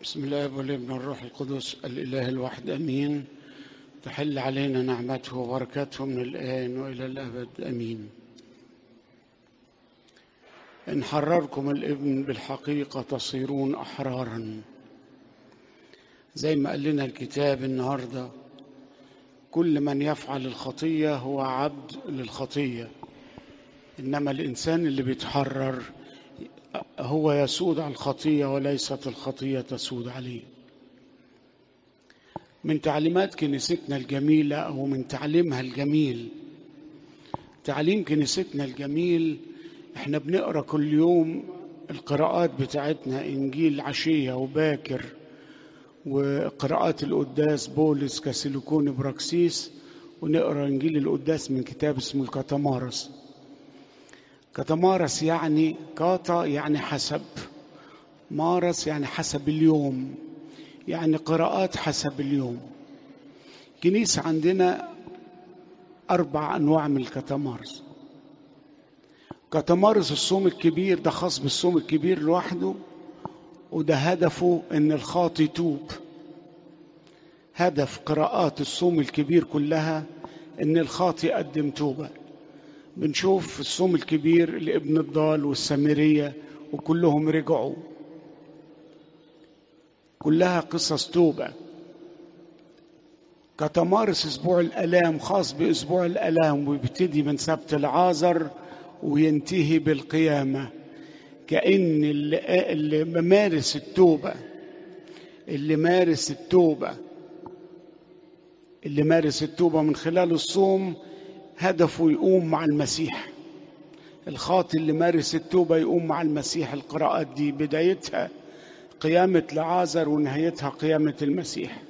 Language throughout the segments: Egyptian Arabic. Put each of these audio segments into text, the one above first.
بسم الله والابن والروح القدس الإله الواحد أمين تحل علينا نعمته وبركاته من الآن وإلى الأبد أمين إن حرركم الابن بالحقيقة تصيرون أحرارا زي ما قال لنا الكتاب النهاردة كل من يفعل الخطية هو عبد للخطية إنما الإنسان اللي بيتحرر هو يسود على الخطية وليست الخطية تسود عليه من تعليمات كنيستنا الجميلة أو من تعليمها الجميل تعليم كنيستنا الجميل احنا بنقرا كل يوم القراءات بتاعتنا انجيل عشيه وباكر وقراءات القداس بولس كاسيليكون براكسيس ونقرا انجيل القداس من كتاب اسمه الكتمارس كتمارس يعني كاتا يعني حسب مارس يعني حسب اليوم يعني قراءات حسب اليوم كنيسة عندنا أربع أنواع من الكتمارس كتمارس الصوم الكبير ده خاص بالصوم الكبير لوحده وده هدفه ان الخاطي يتوب هدف قراءات الصوم الكبير كلها ان الخاطي يقدم توبه بنشوف في الصوم الكبير لابن الضال والسامريه وكلهم رجعوا كلها قصص توبه كتمارس اسبوع الالام خاص باسبوع الالام وبيبتدي من سبت العازر وينتهي بالقيامة كأن اللي, اللي ممارس التوبة اللي مارس التوبة اللي مارس التوبة من خلال الصوم هدفه يقوم مع المسيح الخاطي اللي مارس التوبة يقوم مع المسيح القراءات دي بدايتها قيامة لعازر ونهايتها قيامة المسيح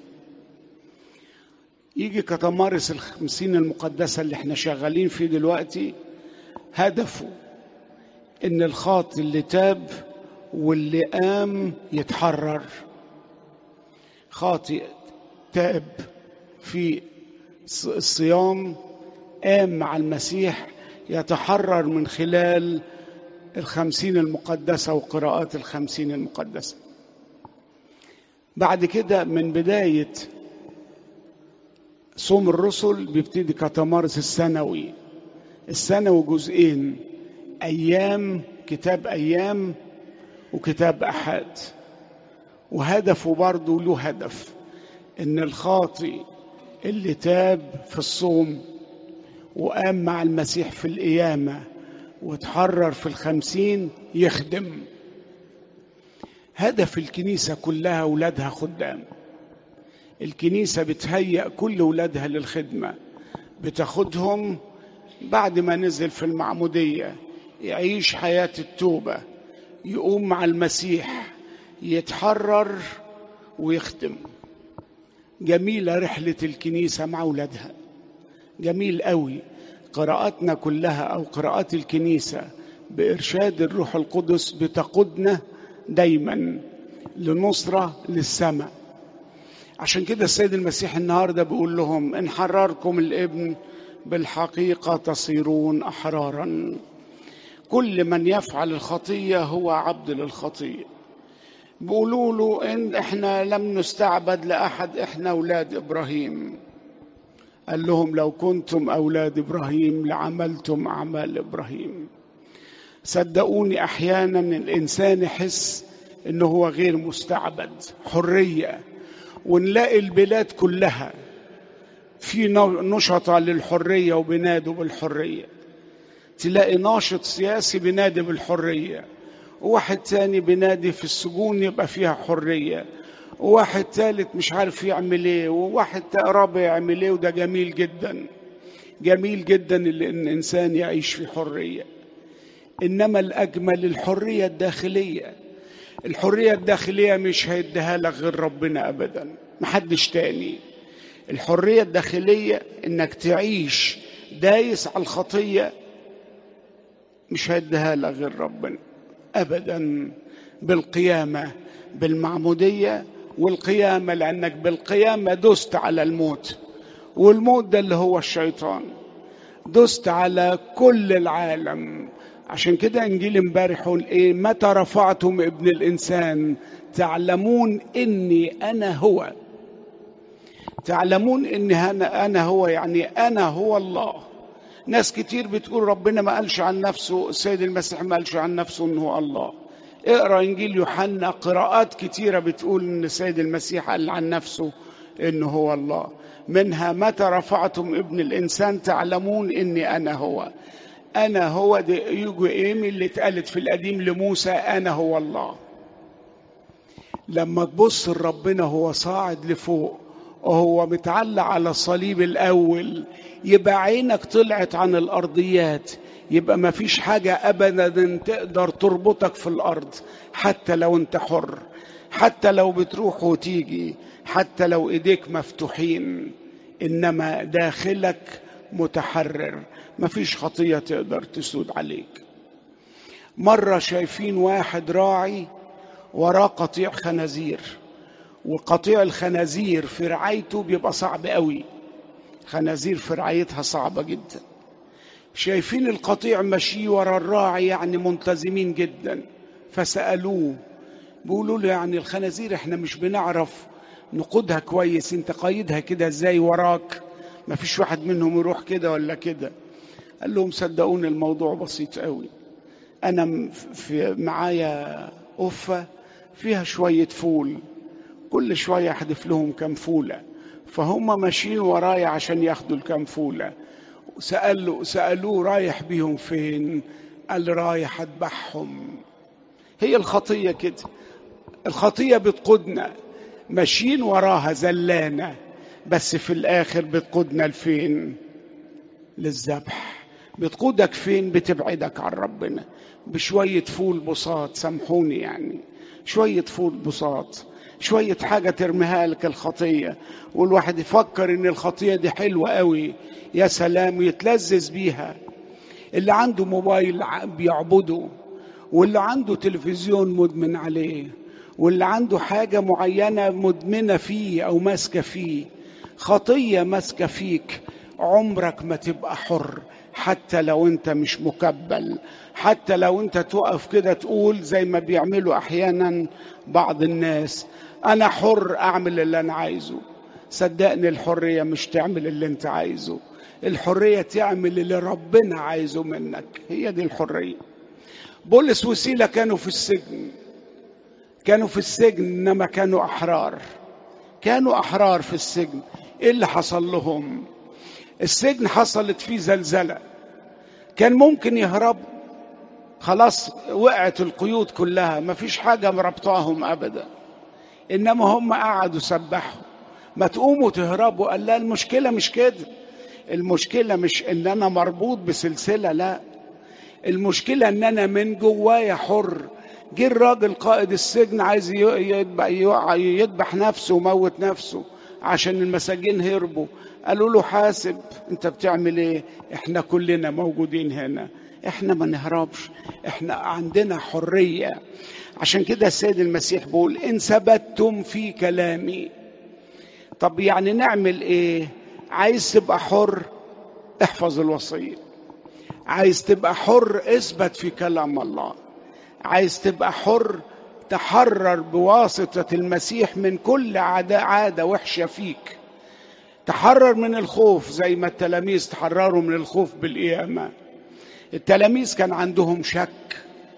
يجي كتمارس الخمسين المقدسة اللي احنا شغالين فيه دلوقتي هدفه ان الخاطي اللي تاب واللي قام يتحرر خاطئ تاب في الصيام قام مع المسيح يتحرر من خلال الخمسين المقدسة وقراءات الخمسين المقدسة بعد كده من بداية صوم الرسل بيبتدي كتمارس السنوي السنوي جزئين أيام كتاب أيام وكتاب أحد وهدفه برضه له هدف إن الخاطي اللي تاب في الصوم وقام مع المسيح في القيامة وتحرر في الخمسين يخدم هدف الكنيسة كلها أولادها خدام الكنيسة بتهيأ كل أولادها للخدمة بتاخدهم بعد ما نزل في المعمودية يعيش حياة التوبة يقوم مع المسيح يتحرر ويختم جميلة رحلة الكنيسة مع أولادها جميل قوي قراءاتنا كلها أو قراءات الكنيسة بإرشاد الروح القدس بتقودنا دايما لنصرة للسماء عشان كده السيد المسيح النهاردة بيقول لهم إن حرركم الابن بالحقيقة تصيرون أحرارا كل من يفعل الخطية هو عبد للخطية بيقولوا له إن إحنا لم نستعبد لأحد إحنا أولاد إبراهيم قال لهم لو كنتم أولاد إبراهيم لعملتم أعمال إبراهيم صدقوني أحيانا الإنسان يحس إنه هو غير مستعبد حرية ونلاقي البلاد كلها في نشطة للحرية وبينادوا بالحرية تلاقي ناشط سياسي بينادي بالحرية وواحد تاني بينادي في السجون يبقى فيها حرية وواحد تالت مش عارف يعمل ايه وواحد رابع يعمل ايه وده جميل جدا جميل جدا ان الانسان يعيش في حرية انما الاجمل الحرية الداخلية الحرية الداخلية مش هيديها لك غير ربنا ابدا محدش تاني الحرية الداخلية انك تعيش دايس على الخطية مش هيديها لك غير ربنا ابدا بالقيامة بالمعمودية والقيامة لانك بالقيامة دست على الموت والموت ده اللي هو الشيطان دست على كل العالم عشان كده انجيل امبارح يقول ايه متى رفعتم ابن الانسان تعلمون اني انا هو تعلمون ان انا انا هو يعني انا هو الله ناس كتير بتقول ربنا ما قالش عن نفسه السيد المسيح ما قالش عن نفسه انه هو الله اقرا انجيل يوحنا قراءات كتيره بتقول ان السيد المسيح قال عن نفسه انه هو الله منها متى رفعتم ابن الانسان تعلمون اني انا هو انا هو دي يجو ايمي اللي اتقالت في القديم لموسى انا هو الله لما تبص لربنا هو صاعد لفوق وهو متعلق على الصليب الاول يبقى عينك طلعت عن الارضيات يبقى ما فيش حاجة أبدا تقدر تربطك في الأرض حتى لو أنت حر حتى لو بتروح وتيجي حتى لو إيديك مفتوحين إنما داخلك متحرر ما فيش خطية تقدر تسود عليك مرة شايفين واحد راعي وراه قطيع خنازير وقطيع الخنازير في رعايته بيبقى صعب قوي خنازير في رعايتها صعبة جدا شايفين القطيع ماشي ورا الراعي يعني ملتزمين جدا فسألوه بيقولوا له يعني الخنازير احنا مش بنعرف نقودها كويس انت قايدها كده ازاي وراك ما فيش واحد منهم يروح كده ولا كده قال لهم صدقوني الموضوع بسيط قوي انا في معايا قفة فيها شوية فول كل شوية احذف لهم كم فولة فهم ماشيين ورايا عشان ياخدوا الكم فولة سألوا سألوه رايح بيهم فين قال رايح اذبحهم هي الخطية كده الخطية بتقودنا ماشيين وراها زلانة بس في الآخر بتقودنا لفين للذبح بتقودك فين بتبعدك عن ربنا بشوية فول بساط سامحوني يعني شوية فول بساط شوية حاجة ترميها لك الخطية والواحد يفكر ان الخطية دي حلوة قوي يا سلام يتلذذ بيها اللي عنده موبايل بيعبده واللي عنده تلفزيون مدمن عليه واللي عنده حاجة معينة مدمنة فيه أو ماسكة فيه خطية ماسكة فيك عمرك ما تبقى حر حتى لو انت مش مكبل حتى لو انت تقف كده تقول زي ما بيعملوا احيانا بعض الناس انا حر اعمل اللي انا عايزه صدقني الحرية مش تعمل اللي انت عايزه الحرية تعمل اللي ربنا عايزه منك هي دي الحرية بولس وسيلة كانوا في السجن كانوا في السجن انما كانوا احرار كانوا احرار في السجن ايه اللي حصل لهم السجن حصلت فيه زلزلة كان ممكن يهربوا خلاص وقعت القيود كلها ما فيش حاجة مربطاهم أبدا إنما هم قعدوا سبحوا ما تقوموا تهربوا قال لا المشكلة مش كده المشكلة مش إن أنا مربوط بسلسلة لا المشكلة إن أنا من جوايا حر جه الراجل قائد السجن عايز يذبح, يذبح نفسه وموت نفسه عشان المساجين هربوا قالوا له حاسب انت بتعمل ايه احنا كلنا موجودين هنا احنا ما نهربش احنا عندنا حرية عشان كده السيد المسيح بيقول ان ثبتتم في كلامي طب يعني نعمل ايه عايز تبقى حر احفظ الوصية عايز تبقى حر اثبت في كلام الله عايز تبقى حر تحرر بواسطة المسيح من كل عادة, عادة وحشة فيك تحرر من الخوف زي ما التلاميذ تحرروا من الخوف بالقيامة التلاميذ كان عندهم شك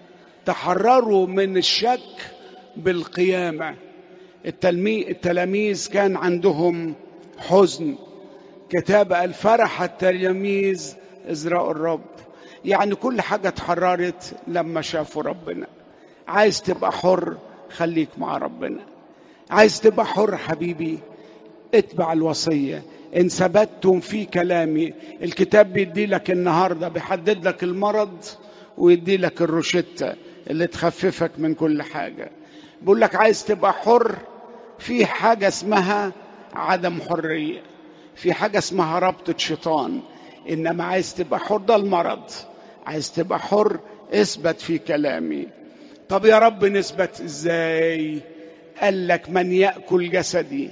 تحرروا من الشك بالقيامة التلمي... التلاميذ كان عندهم حزن كتاب الفرح التلاميذ ازرعوا الرب يعني كل حاجة اتحررت لما شافوا ربنا عايز تبقى حر خليك مع ربنا عايز تبقى حر حبيبي اتبع الوصية إن ثبتتم في كلامي الكتاب بيدي لك النهاردة بيحدد لك المرض ويدي لك الروشتة اللي تخففك من كل حاجة بيقول لك عايز تبقى حر في حاجة اسمها عدم حرية في حاجة اسمها ربطة شيطان إنما عايز تبقى حر ده المرض عايز تبقى حر اثبت في كلامي طب يا رب نثبت ازاي قال لك من يأكل جسدي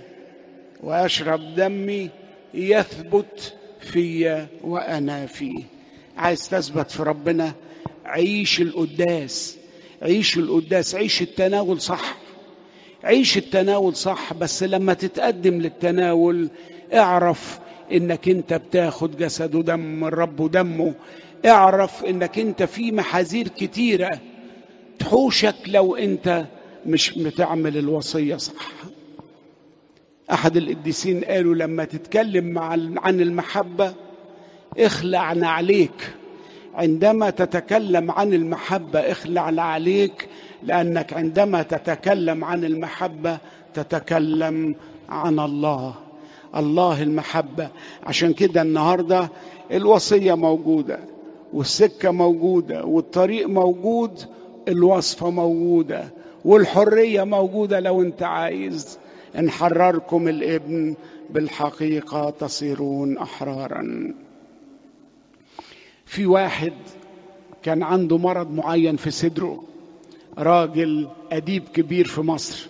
ويشرب دمي يثبت في وأنا فيه عايز تثبت في ربنا عيش القداس عيش القداس عيش التناول صح عيش التناول صح بس لما تتقدم للتناول اعرف انك انت بتاخد جسد ودم من رب ودمه اعرف انك انت في محاذير كتيرة تحوشك لو انت مش بتعمل الوصية صح احد القديسين قالوا لما تتكلم مع عن المحبة اخلع نعليك عندما تتكلم عن المحبة اخلع نعليك لأنك عندما تتكلم عن المحبة تتكلم عن الله الله المحبة عشان كده النهاردة الوصية موجودة والسكة موجودة والطريق موجود الوصفة موجودة والحرية موجودة لو انت عايز ان حرركم الابن بالحقيقة تصيرون أحرارا في واحد كان عنده مرض معين في صدره راجل أديب كبير في مصر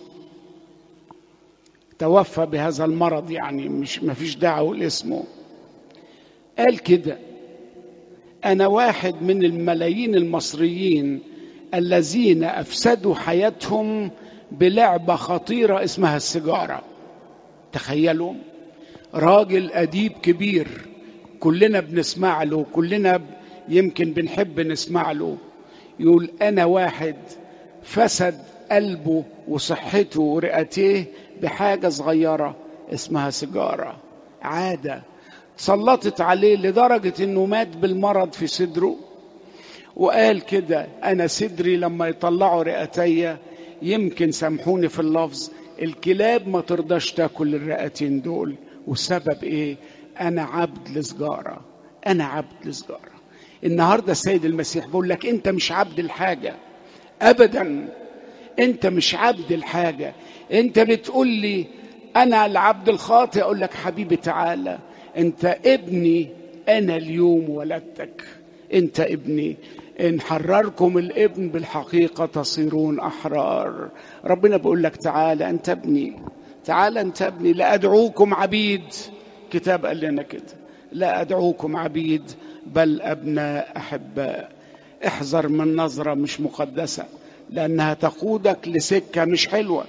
توفى بهذا المرض يعني مش ما فيش دعوة لاسمه قال كده أنا واحد من الملايين المصريين الذين أفسدوا حياتهم بلعبة خطيرة اسمها السيجارة تخيلوا راجل أديب كبير كلنا بنسمع له كلنا يمكن بنحب نسمع له يقول أنا واحد فسد قلبه وصحته ورئتيه بحاجة صغيرة اسمها سيجارة عادة سلطت عليه لدرجة انه مات بالمرض في صدره وقال كده انا صدري لما يطلعوا رئتي يمكن سامحوني في اللفظ الكلاب ما ترضاش تاكل الرئتين دول والسبب ايه انا عبد لسجارة انا عبد لسجارة النهاردة السيد المسيح بيقول لك انت مش عبد الحاجة ابدا انت مش عبد الحاجة انت بتقول لي انا العبد الخاطئ اقول لك حبيبي تعالى انت ابني انا اليوم ولدتك انت ابني ان حرركم الابن بالحقيقة تصيرون احرار ربنا بيقول لك تعالى انت ابني تعالى انت ابني لا ادعوكم عبيد كتاب قال لنا كده لا ادعوكم عبيد بل ابناء احباء احذر من نظرة مش مقدسة لأنها تقودك لسكة مش حلوة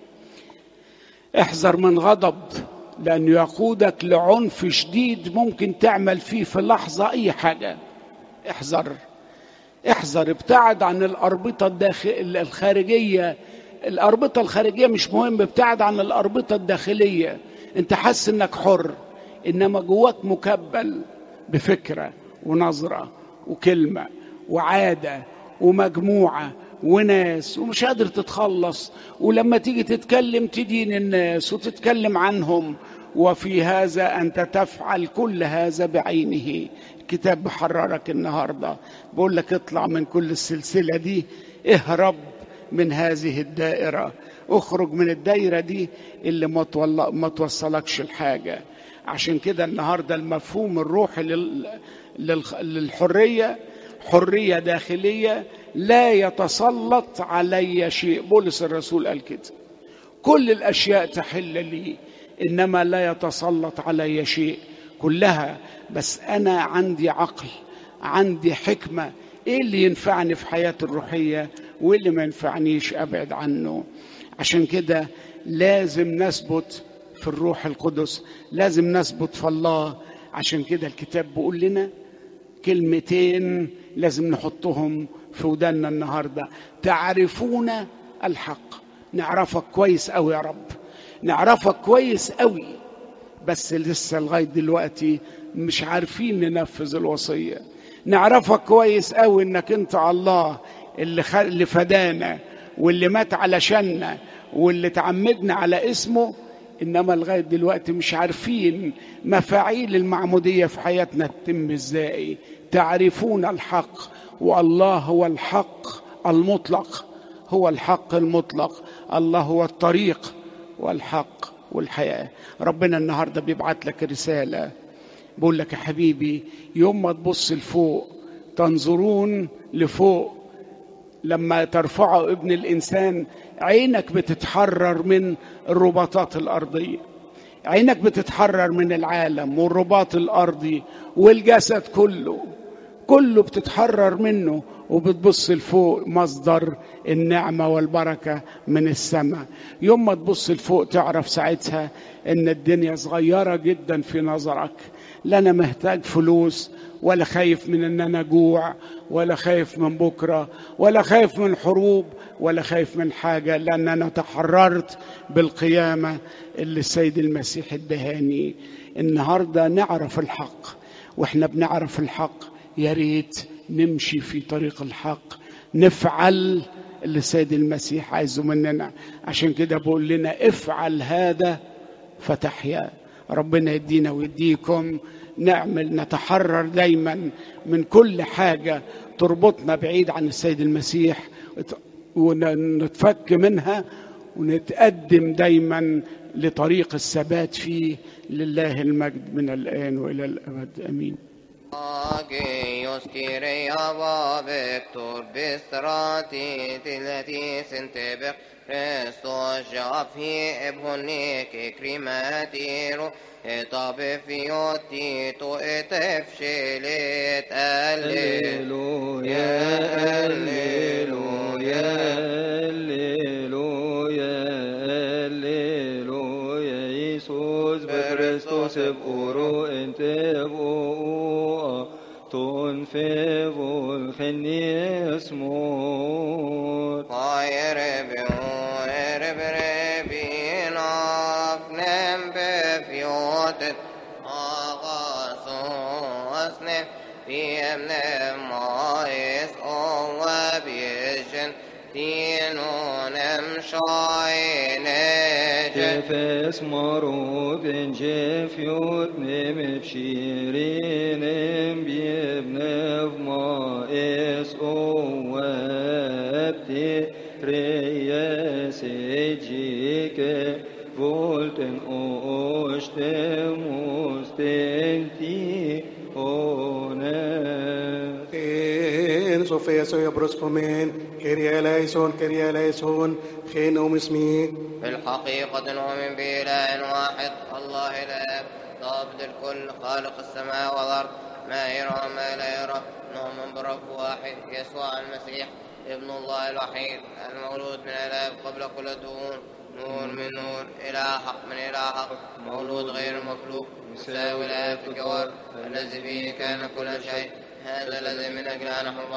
احذر من غضب لأنه يقودك لعنف شديد ممكن تعمل فيه في لحظة أي حاجة احذر احذر ابتعد عن الأربطة الداخل الخارجية الأربطة الخارجية مش مهم ابتعد عن الأربطة الداخلية انت حاسس انك حر انما جواك مكبل بفكرة ونظرة وكلمة وعادة ومجموعة وناس ومش قادر تتخلص ولما تيجي تتكلم تدين الناس وتتكلم عنهم وفي هذا أنت تفعل كل هذا بعينه الكتاب بحررك النهاردة بقول لك اطلع من كل السلسلة دي اهرب من هذه الدائرة اخرج من الدائرة دي اللي ما, ما توصلكش الحاجة عشان كده النهاردة المفهوم الروحي لل... لل... للحرية حرية داخلية لا يتسلط علي شيء بولس الرسول قال كده كل الأشياء تحل لي إنما لا يتسلط علي شيء كلها بس أنا عندي عقل عندي حكمة إيه اللي ينفعني في حياتي الروحية وإيه اللي ما ينفعنيش أبعد عنه عشان كده لازم نثبت في الروح القدس لازم نثبت في الله عشان كده الكتاب بيقول لنا كلمتين لازم نحطهم في ودنا النهارده تعرفون الحق نعرفك كويس قوي يا رب نعرفك كويس قوي بس لسه لغايه دلوقتي مش عارفين ننفذ الوصيه نعرفك كويس قوي انك انت الله اللي خ... اللي فدانا واللي مات علشاننا واللي تعمدنا على اسمه انما لغايه دلوقتي مش عارفين مفاعيل المعموديه في حياتنا تتم ازاي تعرفون الحق والله هو الحق المطلق هو الحق المطلق الله هو الطريق والحق والحياه ربنا النهارده بيبعت لك رساله بقول لك يا حبيبي يوم ما تبص لفوق تنظرون لفوق لما ترفعوا ابن الانسان عينك بتتحرر من الرباطات الارضيه عينك بتتحرر من العالم والرباط الارضي والجسد كله كله بتتحرر منه وبتبص لفوق مصدر النعمة والبركة من السماء يوم ما تبص لفوق تعرف ساعتها ان الدنيا صغيرة جدا في نظرك لا انا محتاج فلوس ولا خايف من ان انا جوع ولا خايف من بكرة ولا خايف من حروب ولا خايف من حاجة لان انا تحررت بالقيامة اللي السيد المسيح ادهاني النهاردة نعرف الحق واحنا بنعرف الحق يا ريت نمشي في طريق الحق نفعل اللي السيد المسيح عايزه مننا عشان كده بقول لنا افعل هذا فتحيا ربنا يدينا ويديكم نعمل نتحرر دايما من كل حاجة تربطنا بعيد عن السيد المسيح ونتفك منها ونتقدم دايما لطريق الثبات فيه لله المجد من الآن وإلى الأبد أمين Agios Kyria Vector Bistrati Tilati Sentebe Christos Jafi Ebhonik Krimatiro Etabe Fiotito Etefshelet Alleluia Alleluia Alleluia Alleluia Iisus Christos eburo انتبوا تنفذ الخني اسمور Fire Bion Erebrebin of Nembe Fiotet Agasosne Piem Nemais Owabieshen Tinunem Shoineje جفس مروب جف يتنم بشيرين بيبن ما اس اوابتي رياس جيك فولتن اوشتم مستنتي هنا En Sofia soy broscomen, Kyrie eleison, Kyrie eleison, genome اسمي بالحقيقة نؤمن بإله واحد الله الآب ضابط الكل خالق السماء والأرض ما يرى ما لا يرى نؤمن برب واحد يسوع المسيح ابن الله الوحيد المولود من الآب قبل كل دون نور من نور إلى حق من إلى حق مولود غير مخلوق مساوي الآب في الجوار الذي فيه كان كل شيء هذا الذي من أجله نحن